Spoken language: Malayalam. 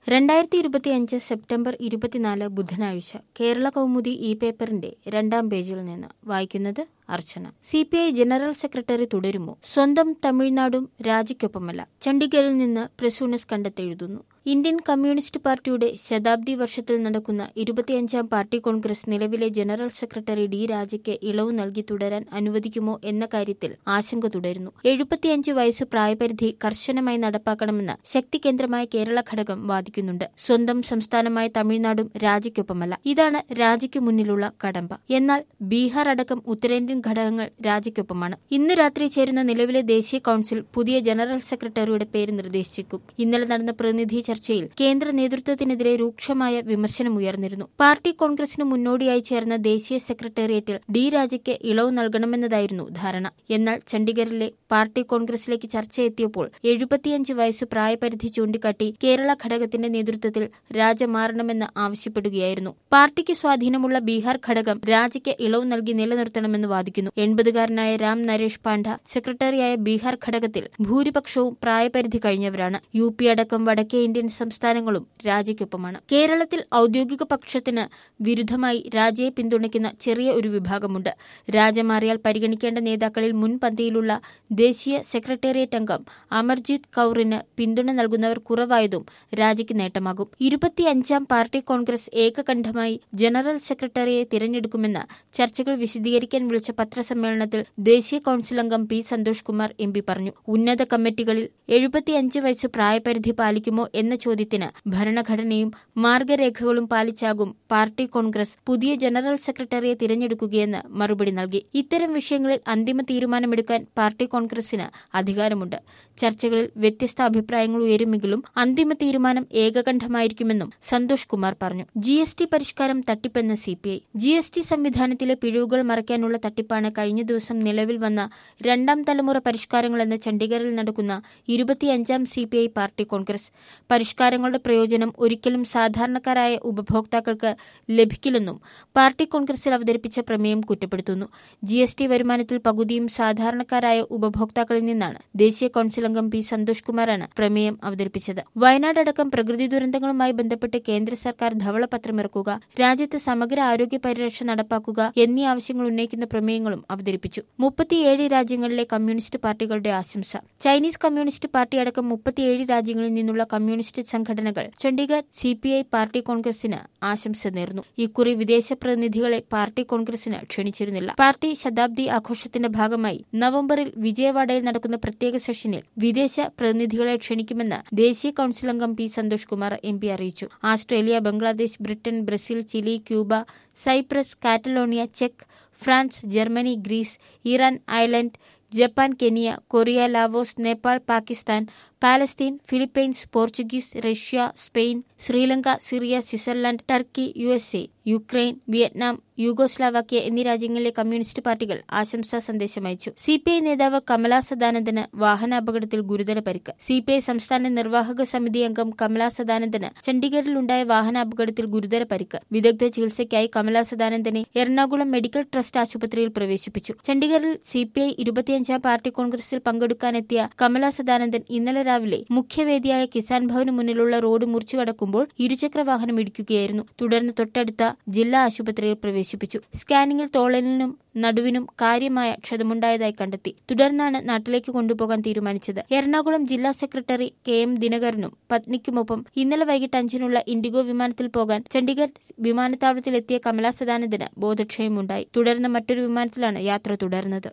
രണ്ടായിരത്തി ഇരുപത്തിയഞ്ച് സെപ്റ്റംബർ ഇരുപത്തിനാല് ബുധനാഴ്ച കേരള കൗമുദി ഈ പേപ്പറിന്റെ രണ്ടാം പേജിൽ നിന്ന് വായിക്കുന്നത് Archana C P I general secretary തുടരുമോ സ്വന്തം തമിഴ്നാടും രാജിക്കൊപ്പമല്ല ചണ്ഡീഗഡിൽ നിന്ന് പ്രസൂണസ് കണ്ടെത്തെഴുതുന്നു ഇന്ത്യൻ കമ്മ്യൂണിസ്റ്റ് പാർട്ടിയുടെ ശതാബ്ദി വർഷത്തിൽ നടക്കുന്ന ഇരുപത്തിയഞ്ചാം പാർട്ടി കോൺഗ്രസ് നിലവിലെ ജനറൽ സെക്രട്ടറി ഡി രാജയ്ക്ക് ഇളവ് നൽകി തുടരാൻ അനുവദിക്കുമോ എന്ന കാര്യത്തിൽ ആശങ്ക തുടരുന്നു എഴുപത്തിയഞ്ച് വയസ്സ് പ്രായപരിധി കർശനമായി നടപ്പാക്കണമെന്ന് ശക്തി കേന്ദ്രമായ കേരള ഘടകം വാദിക്കുന്നുണ്ട് സ്വന്തം സംസ്ഥാനമായ തമിഴ്നാടും രാജിക്കൊപ്പമല്ല ഇതാണ് രാജിക്ക് മുന്നിലുള്ള കടമ്പ എന്നാൽ ബീഹാർ അടക്കം ഉത്തരേന്ത്യൻ ഘടകങ്ങൾ രാജിക്കൊപ്പമാണ് ഇന്ന് രാത്രി ചേരുന്ന നിലവിലെ ദേശീയ കൌൺസിൽ പുതിയ ജനറൽ സെക്രട്ടറിയുടെ പേര് നിർദ്ദേശിക്കും ഇന്നലെ നടന്ന പ്രതിനിധി ചർച്ചയിൽ കേന്ദ്ര നേതൃത്വത്തിനെതിരെ രൂക്ഷമായ വിമർശനമുയർന്നിരുന്നു പാർട്ടി കോൺഗ്രസിന് മുന്നോടിയായി ചേർന്ന ദേശീയ സെക്രട്ടേറിയറ്റിൽ ഡി രാജയ്ക്ക് ഇളവ് നൽകണമെന്നതായിരുന്നു ധാരണ എന്നാൽ ചണ്ഡീഗഡിലെ പാർട്ടി കോൺഗ്രസിലേക്ക് ചർച്ച എത്തിയപ്പോൾ എഴുപത്തിയഞ്ച് വയസ്സ് പ്രായപരിധി ചൂണ്ടിക്കാട്ടി കേരള ഘടകത്തിന്റെ നേതൃത്വത്തിൽ രാജ മാറണമെന്ന് ആവശ്യപ്പെടുകയായിരുന്നു പാർട്ടിക്ക് സ്വാധീനമുള്ള ബീഹാർ ഘടകം രാജയ്ക്ക് ഇളവ് നൽകി നിലനിർത്തണമെന്ന് വാദിക്കുന്നു എൺപതുകാരനായ രാം നരേഷ് പാണ്ഡ സെക്രട്ടറിയായ ബീഹാർ ഘടകത്തിൽ ഭൂരിപക്ഷവും പ്രായപരിധി കഴിഞ്ഞവരാണ് യു പി അടക്കം വടക്കേ ഇന്ത്യൻ സംസ്ഥാനങ്ങളും രാജയ്ക്കൊപ്പമാണ് കേരളത്തിൽ ഔദ്യോഗിക പക്ഷത്തിന് വിരുദ്ധമായി രാജയെ പിന്തുണയ്ക്കുന്ന ചെറിയ ഒരു വിഭാഗമുണ്ട് രാജ മാറിയാൽ പരിഗണിക്കേണ്ട നേതാക്കളിൽ മുൻപന്തിയിലുള്ള ദേശീയ സെക്രട്ടേറിയറ്റ് അംഗം അമർജിത് കൌറിന് പിന്തുണ നൽകുന്നവർ കുറവായതും രാജയ്ക്ക് നേട്ടമാകും ഇരുപത്തിയഞ്ചാം പാർട്ടി കോൺഗ്രസ് ഏകകണ്ഠമായി ജനറൽ സെക്രട്ടറിയെ തിരഞ്ഞെടുക്കുമെന്ന് ചർച്ചകൾ വിശദീകരിക്കാൻ വിളിച്ച പത്രസമ്മേളനത്തിൽ ദേശീയ കൌൺസിൽ അംഗം P Santhosh Kumar M P പറഞ്ഞു ഉന്നത കമ്മിറ്റികളിൽ എഴുപത്തിയഞ്ച് വയസ്സ് പ്രായപരിധി പാലിക്കുമോ എന്ന ചോദ്യത്തിന് ഭരണഘടനയും മാർഗരേഖകളും പാലിച്ചാകും പാർട്ടി കോൺഗ്രസ് പുതിയ ജനറൽ സെക്രട്ടറിയെ തിരഞ്ഞെടുക്കുകയെന്ന് മറുപടി നൽകി ഇത്തരം വിഷയങ്ങളിൽ അന്തിമ തീരുമാനമെടുക്കാൻ പാർട്ടി കോൺഗ്രസിന് അധികാരമുണ്ട് ചർച്ചകളിൽ വ്യത്യസ്ത അഭിപ്രായങ്ങൾ ഉയരുമെങ്കിലും അന്തിമ തീരുമാനം ഏകകണ്ഠമായിരിക്കുമെന്നും സന്തോഷ് കുമാർ പറഞ്ഞു ജി എസ് ടി പരിഷ്കാരം തട്ടിപ്പെന്ന് C P I G S T സംവിധാനത്തിലെ പിഴവുകൾ മറയ്ക്കാനുള്ള തട്ടിപ്പാണ് കഴിഞ്ഞ ദിവസം നിലവിൽ വന്ന രണ്ടാം തലമുറ പരിഷ്കാരങ്ങളെന്ന് ചണ്ഡീഗഡിൽ നടക്കുന്ന ഇരുപത്തിയഞ്ചാം C P I party congress പരിഷ്കാരങ്ങളുടെ പ്രയോജനം ഒരിക്കലും സാധാരണക്കാരായ ഉപഭോക്താക്കൾക്ക് ലഭിക്കില്ലെന്നും പാർട്ടി കോൺഗ്രസിൽ അവതരിപ്പിച്ച പ്രമേയം കുറ്റപ്പെടുത്തുന്നു ജി എസ് ടി വരുമാനത്തിൽ പകുതിയും സാധാരണക്കാരായ ഉപഭോക്താക്കളിൽ നിന്നാണ് ദേശീയ കൌൺസിൽ അംഗം പി സന്തോഷ് കുമാറാണ് പ്രമേയം അവതരിപ്പിച്ചത് വയനാട് അടക്കം പ്രകൃതി ദുരന്തങ്ങളുമായി ബന്ധപ്പെട്ട് കേന്ദ്ര സർക്കാർ ധവളപത്രമിറക്കുക രാജ്യത്ത് സമഗ്ര ആരോഗ്യ പരിരക്ഷ നടപ്പാക്കുക എന്നീ ആവശ്യങ്ങൾ ഉന്നയിക്കുന്ന പ്രമേയങ്ങളും അവതരിപ്പിച്ചു മുപ്പത്തിയേഴ് രാജ്യങ്ങളിലെ കമ്മ്യൂണിസ്റ്റ് പാർട്ടികളുടെ ആശംസ ചൈനീസ് കമ്മ്യൂണിസ്റ്റ് പാർട്ടി അടക്കം മുപ്പത്തിയേഴ് രാജ്യങ്ങളിൽ നിന്നുള്ള കമ്മ്യൂണിസ്റ്റ് സംഘടനകൾ Chandigarh C P I party കോൺഗ്രസിന് ആശംസ നേർന്നു ഇക്കുറി വിദേശ പ്രതിനിധികളെ പാർട്ടി കോൺഗ്രസിന് ക്ഷണിച്ചിരുന്നില്ല പാർട്ടി ശതാബ്ദി ആഘോഷത്തിന്റെ ഭാഗമായി നവംബറിൽ വിജയവാഡയിൽ നടക്കുന്ന പ്രത്യേക സെഷനിൽ വിദേശ പ്രതിനിധികളെ ക്ഷണിക്കുമെന്ന് ദേശീയ കൌൺസിൽ അംഗം P Santhosh Kumar M P അറിയിച്ചു Australia Bangladesh Britain Brazil Chile Cuba Cyprus Catalonia ചെക്ക് France Germany Greece Iran Ireland Japan Kenya Korea Laos Nepal Pakistan Palestine Philippines Portuguese Russia Spain Sri Lanka Syria Switzerland Turkey U S A Ukraine Vietnam Yugoslavia എന്നീ രാജ്യങ്ങളിലെ കമ്മ്യൂണിസ്റ്റ് പാർട്ടികൾ ആശംസാ സന്ദേശം അയച്ചു സി പി ഐ നേതാവ് കമലാ സദാനന്ദന് വാഹനാപകടത്തിൽ ഗുരുതര പരിക്ക് സി പി ഐ സംസ്ഥാന നിർവാഹക സമിതി അംഗം കമലാ സദാനന്ദന് ചണ്ഡീഗഡിലുണ്ടായ വാഹനാപകടത്തിൽ ഗുരുതര പരിക്ക് വിദഗ്ധ ചികിത്സയ്ക്കായി കമലാ സദാനന്ദനെ എറണാകുളം മെഡിക്കൽ ട്രസ്റ്റ് ആശുപത്രിയിൽ പ്രവേശിപ്പിച്ചു ചണ്ഡീഗഡിൽ സി പി ഐ ഇരുപത്തിയഞ്ചാം പാർട്ടി കോൺഗ്രസിൽ പങ്കെടുക്കാനെത്തിയ കമലാ സദാനന്ദൻ ഇന്നലെ രാവിലെ മുഖ്യവേദിയായ കിസാൻ ഭവന് മുന്നിലുള്ള റോഡ് മുറിച്ചു കടക്കുമ്പോൾ ഇരുചക്ര വാഹനം ഇടിക്കുകയായിരുന്നു തുടർന്ന് തൊട്ടടുത്ത ജില്ലാ ആശുപത്രിയിൽ പ്രവേശിപ്പിച്ചു സ്കാനിംഗിൽ തോളലിനും നടുവിനും കാര്യമായ ക്ഷതമുണ്ടായതായി കണ്ടെത്തി തുടർന്നാണ് നാട്ടിലേക്ക് കൊണ്ടുപോകാൻ തീരുമാനിച്ചത് എറണാകുളം ജില്ലാ സെക്രട്ടറി കെ എം ദിനകരനും പത്നിക്കുമൊപ്പം ഇന്നലെ വൈകിട്ട് അഞ്ചിനുള്ള ഇൻഡിഗോ വിമാനത്തിൽ പോകാൻ ചണ്ഡീഗഡ് വിമാനത്താവളത്തിലെത്തിയ കമലാ സദാനന്ദന് ബോധക്ഷയമുണ്ടായി തുടർന്ന് മറ്റൊരു വിമാനത്തിലാണ് യാത്ര തുടർന്നത്